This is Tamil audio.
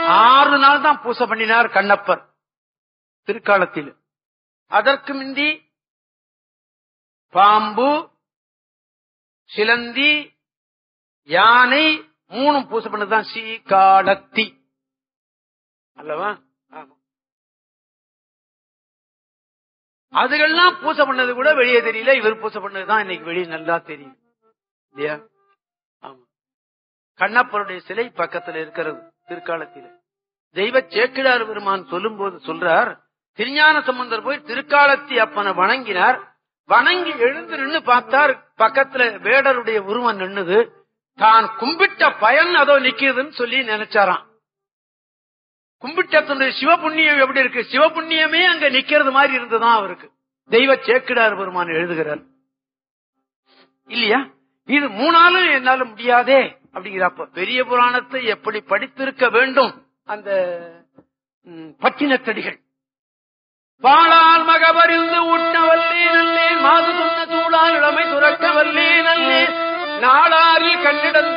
ஆறு நாள் தான் பூசை பண்ணினார் கண்ணப்பர் திருக்காலத்தில் அதற்கு முந்தி பாம்பு சிலந்தி யானை மூணும் பூசை பண்ணதுதான் சீகாலத்தி அல்லவா ஆமா. அதுகள்லாம் பூசை பண்ணது கூட வெளியே தெரியல இவர் பூசை பண்ணதுதான் இன்னைக்கு வெளியே நல்லா தெரியும் இல்லையா ஆமா கண்ணப்பருடைய சிலை பக்கத்துல இருக்கிறது திருக்காலத்தில் தெய்வ சேக்கிழார் பெருமான் சொல்லும் போது சொல்றார் திருஞான சம்பந்தர் போய் திருக்காலத்தி அப்பனை வணங்கினார் வணங்கி எழுந்து நின்னு பார்த்தார் பக்கத்துல வேடருடைய உருவம் நின்னுது தான் கும்பிட்ட பயன் அதோ நிக்கிறதுன்னு சொல்லி நினைச்சாராம் கும்பிட்டத்தினுடைய சிவபுண்ணியம் எப்படி இருக்கு சிவபுண்ணியமே அங்க நிக்கிறது மாதிரி இருந்துதான் அவருக்கு தெய்வ சேக்கிடார் பெருமான் எழுதுகிறார் இல்லையா இது மூணாலும் என்னால முடியாதே அப்படிங்கிறப்ப பெரிய புராணத்தை எப்படி படித்திருக்க வேண்டும் அந்த ம், பட்டினத்தடிகள் பாலால் மகபரிந்து ஊட்ட வல்லே நல்லேன் மாது துண்ண சூழால் இளமை துறக்க வல்லே நல்லேன் நாளாரில் கண்ணிடந்த